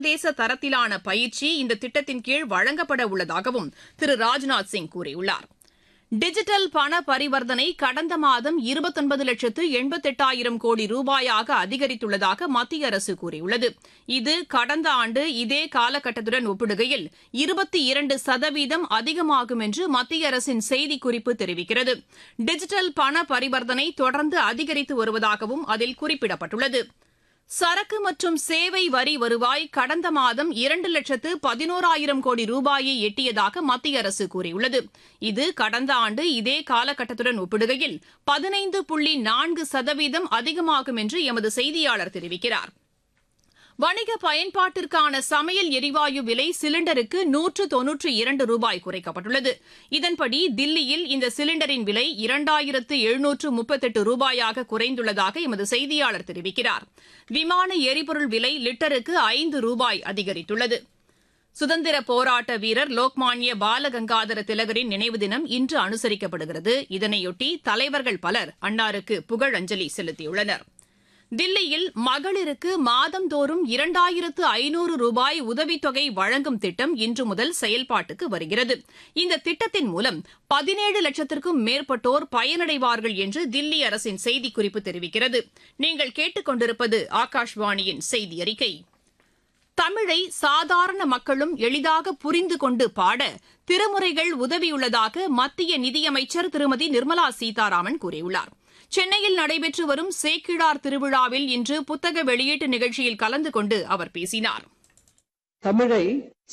தேச தரத்திலான பயிற்சி இந்த திட்டத்தின் கீழ் வழங்கப்பட உள்ளதாகவும் திரு ராஜ்நாத் சிங் கூறியுள்ளார் டிஜிட்டல் பண பரிவர்த்தனை கடந்த மாதம் இருபத்தொன்பது லட்சத்து எண்பத்தெட்டாயிரம் கோடி ரூபாயாக அதிகரித்துள்ளதாக மத்திய அரசு கூறியுள்ளது இது கடந்த ஆண்டு இதே காலகட்டத்துடன் ஒப்பிடுகையில் இருபத்தி இரண்டு சதவீதம் அதிகமாகும் என்று மத்திய அரசின் செய்திக்குறிப்பு தெரிவிக்கிறது டிஜிட்டல் பண பரிவர்த்தனை தொடர்ந்து அதிகரித்து வருவதாகவும் அதில் குறிப்பிடப்பட்டுள்ளது சரக்கு மற்றும் சேவை வரி வருவாய் கடந்த மாதம் இரண்டு லட்சத்து பதினோராயிரம் கோடி ரூபாயை எட்டியதாக மத்திய அரசு கூறியுள்ளது இது கடந்த ஆண்டு இதே காலகட்டத்துடன் ஒப்பிடுகையில் பதினைந்து புள்ளி நான்கு சதவீதம் அதிகமாகும் என்று எமது செய்தியாளர் தெரிவிக்கிறார் வணிக பயன்பாட்டிற்கான சமையல் எரிவாயு விலை சிலிண்டருக்கு நூற்று தொன்னூற்று இரண்டு ரூபாய் குறைக்கப்பட்டுள்ளது இதன்படி தில்லியில் இந்த சிலிண்டரின் விலை இரண்டாயிரத்து எழுநூற்று முப்பத்தெட்டு ரூபாயாக குறைந்துள்ளதாக எமது செய்தியாளர் தெரிவிக்கிறார் விமான எரிபொருள் விலை லிட்டருக்கு ஐந்து ரூபாய் அதிகரித்துள்ளது சுதந்திர போராட்ட வீரர் லோக்மான்ய பாலகங்காதர திலகரின் நினைவு தினம் இன்று அனுசரிக்கப்படுகிறது இதனையொட்டி தலைவர்கள் பலர் அன்னாருக்கு புகழஞ்சலி செலுத்தியுள்ளனா் தில்லியில் மகளிருக்கு மாதந்தோறும் இரண்டாயிரத்து ஐநூறு ரூபாய் உதவித்தொகை வழங்கும் திட்டம் இன்று முதல் செயல்பாட்டுக்கு வருகிறது இந்த திட்டத்தின் மூலம் பதினேழு லட்சத்திற்கும் மேற்பட்டோர் பயனடைவார்கள் என்று தில்லி அரசின் செய்திக்குறிப்பு தெரிவிக்கிறது நீங்கள் கேட்டுக்கொண்டிருப்பது ஆகாஷ்வாணியின் செய்தி அறிக்கை தமிழை சாதாரண மக்களும் எளிதாக புரிந்து கொண்டு பாட திருமுறைகள் உதவியுள்ளதாக மத்திய நிதியமைச்சர் திருமதி நிர்மலா சீதாராமன் கூறியுள்ளார் சென்னையில் நடைபெற்று வரும் சேக்கிழார் திருவிழாவில் இன்று புத்தக வெளியீட்டு நிகழ்ச்சியில் கலந்து கொண்டு அவர் பேசினார் தமிழை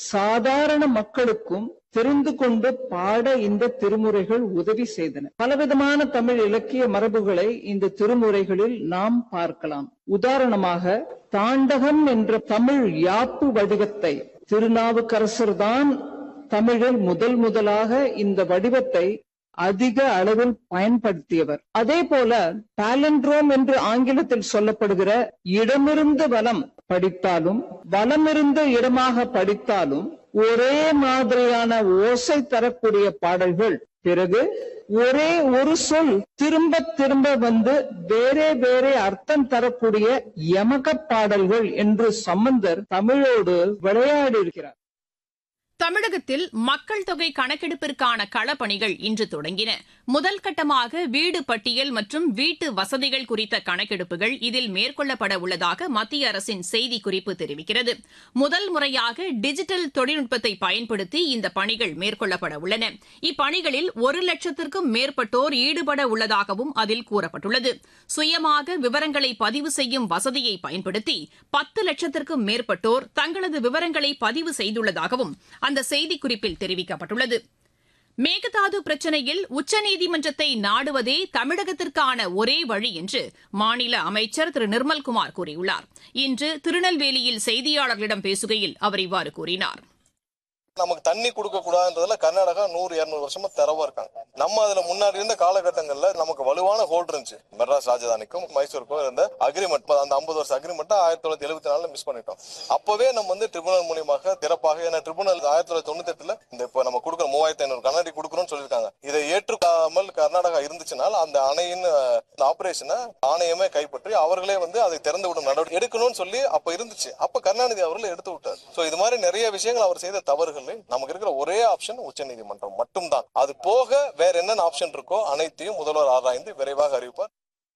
சாதாரண மக்களுக்கும் தெரிந்து கொண்டு பாட இந்த திருமுறைகள் உதவி செய்தன பலவிதமான தமிழ் இலக்கிய மரபுகளை இந்த திருமுறைகளில் நாம் பார்க்கலாம் உதாரணமாக தாண்டகம் என்ற தமிழ் யாப்பு வடிவத்தை திருநாவுக்கரசர் தான் தமிழில் முதல் முதலாக இந்த வடிவத்தை அதிக அளவில் பயன்படுத்தியவர் அதே போல பாலண்ட்ரோம் என்று ஆங்கிலத்தில் சொல்லப்படுகிற இடமிருந்து வலம் படித்தாலும் வலமிருந்து இடமாக படித்தாலும் ஒரே மாதிரியான ஓசை தரக்கூடிய பாடல்கள் பிறகு ஒரே ஒரு சொல் திரும்ப திரும்ப வந்து வேறே வேறே அர்த்தம் தரக்கூடிய யமக பாடல்கள் என்று சம்பந்தர் தமிழோடு விளையாடி இருக்கிறார் தமிழகத்தில் மக்கள் தொகை கணக்கெடுப்பிற்கான களப்பணிகள் இன்று தொடங்கின முதல் கட்டமாக வீடு பட்டியல் மற்றும் வீட்டு வசதிகள் குறித்த கணக்கெடுப்புகள் இதில் மேற்கொள்ளப்பட உள்ளதாக மத்திய அரசின் செய்திக்குறிப்பு தெரிவிக்கிறது முதல் முறையாக டிஜிட்டல் தொழில்நுட்பத்தை பயன்படுத்தி இந்த பணிகள் மேற்கொள்ளப்பட உள்ளன இப்பணிகளில் ஒரு லட்சத்திற்கும் மேற்பட்டோர் ஈடுபட உள்ளதாகவும் அதில் கூறப்பட்டுள்ளது சுயமாக விவரங்களை பதிவு செய்யும் வசதியை பயன்படுத்தி பத்து லட்சத்திற்கும் மேற்பட்டோர் தங்களது விவரங்களை பதிவு செய்துள்ளதாகவும் அந்த செய்திக்குறிப்பில் தெரிவிக்கப்பட்டுள்ளது மேகதாது பிரச்சினையில் உச்சநீதிமன்றத்தை நாடுவதே தமிழகத்திற்கான ஒரே வழி என்று மாநில அமைச்சர் திரு நிர்மல்குமார் கூறியுள்ளார் இன்று திருநெல்வேலியில் செய்தியாளர்களிடம் பேசுகையில் அவர் இவ்வாறு கூறினார் நமக்கு தண்ணி கொடுக்க கூடாதுன்றதுல கர்நாடகா நூறு இருநூறு வருஷமா தரவா இருக்காங்க நம்ம அதுல முன்னாடி இருந்த காலகட்டங்கள்ல நமக்கு வலுவான ஹோல்ட் இருந்துச்சு மெட்ராஸ் ராஜதானிக்கும் மைசூருக்கும் இருந்த அக்ரிமெண்ட் அந்த ஐம்பது வருஷம் அக்ரிமெண்ட் ஆயிரத்தி தொள்ளாயிரத்தி எழுபத்தி நாலுல மிஸ் பண்ணிட்டோம் அப்பவே நம்ம வந்து ட்ரிபுனல் மூலியமாக திறப்பாக ஏன்னா ட்ரிபுனல் ஆயிரத்தி தொள்ளாயிரத்தி தொண்ணூத்தி எட்டுல இந்த இப்ப நம்ம கொடுக்குற மூவாயிரத்தி ஐநூறு கண்ணாடி கொடுக்குறோம்னு சொல்லியிருக்காங்க இதை ஏற்றுக்காமல் கர்நாடகா இருந்துச்சுனால் அந்த அணையின் ஆபரேஷனை ஆணையமே கைப்பற்றி அவர்களே வந்து அதை திறந்து விடும் நடவடிக்கை எடுக்கணும்னு சொல்லி அப்ப இருந்துச்சு அப்ப கருணாநிதி அவர்கள் எடுத்து விட்டார் சோ இது மாதிரி நிறைய விஷயங்கள் அவர் செய்த தவறுகள் நமக்கு இருக்கிற ஒரே ஆப்ஷன் உச்சநீதிமன்றம் மட்டும்தான் அது போக வேற என்னென்ன ஆப்ஷன் இருக்கோ அனைத்தையும் முதல்வர் ஆராய்ந்து விரைவாக அறிவிப்பார்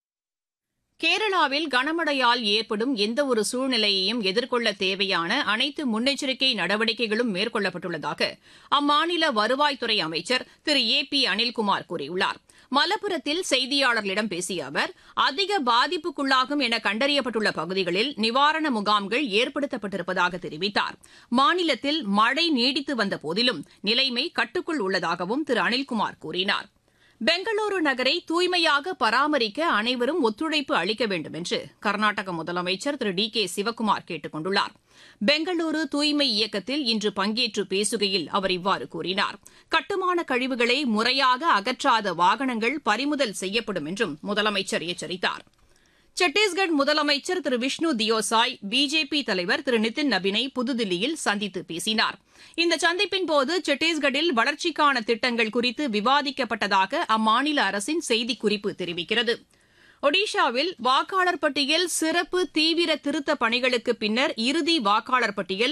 கேரளாவில் கனமழையால் ஏற்படும் எந்தவொரு சூழ்நிலையையும் எதிர்கொள்ள தேவையான அனைத்து முன்னெச்சரிக்கை நடவடிக்கைகளும் மேற்கொள்ளப்பட்டுள்ளதாக அம்மாநில வருவாய்த்துறை அமைச்சர் திரு ஏ பி அனில்குமார் கூறியுள்ளார் மலப்புரத்தில் செய்தியாளர்களிடம் பேசிய அவர் அதிக பாதிப்புக்குள்ளாகும் என கண்டறியப்பட்டுள்ள பகுதிகளில் நிவாரண முகாம்கள் ஏற்படுத்தப்பட்டிருப்பதாக தெரிவித்தார் மாநிலத்தில் மழை நீடித்து வந்த போதிலும் நிலைமை கட்டுக்குள் உள்ளதாகவும் திரு அனில்குமார் கூறினார் பெங்களூரு நகரை தூய்மையாக பராமரிக்க அனைவரும் ஒத்துழைப்பு அளிக்க வேண்டும் என்று கர்நாடக முதலமைச்சர் திரு டி கே சிவக்குமார் கேட்டுக் கொண்டுள்ளார் பெங்களூரு தூய்மை இயக்கத்தில் இன்று பங்கேற்று பேசுகையில் அவர் இவ்வாறு கூறினார் கட்டுமான கழிவுகளை முறையாக அகற்றாத வாகனங்கள் பறிமுதல் செய்யப்படும் என்றும் முதலமைச்சர் எச்சரித்தார் சத்தீஸ்கர் முதலமைச்சர் திரு விஷ்ணு தியோசாய் பிஜேபி தலைவர் திரு நிதின் நபினை புதுதில்லியில் சந்தித்து பேசினார் இந்த சந்திப்பின் போது சத்தீஸ்கரில் வளர்ச்சிக்கான திட்டங்கள் குறித்து விவாதிக்கப்பட்டதாக அம்மாநில அரசின் செய்திக்குறிப்பு தெரிவிக்கிறது ஒடிஷாவில் வாக்காளர் பட்டியல் சிறப்பு தீவிர திருத்த பணிகளுக்கு பின்னர் இறுதி வாக்காளர் பட்டியல்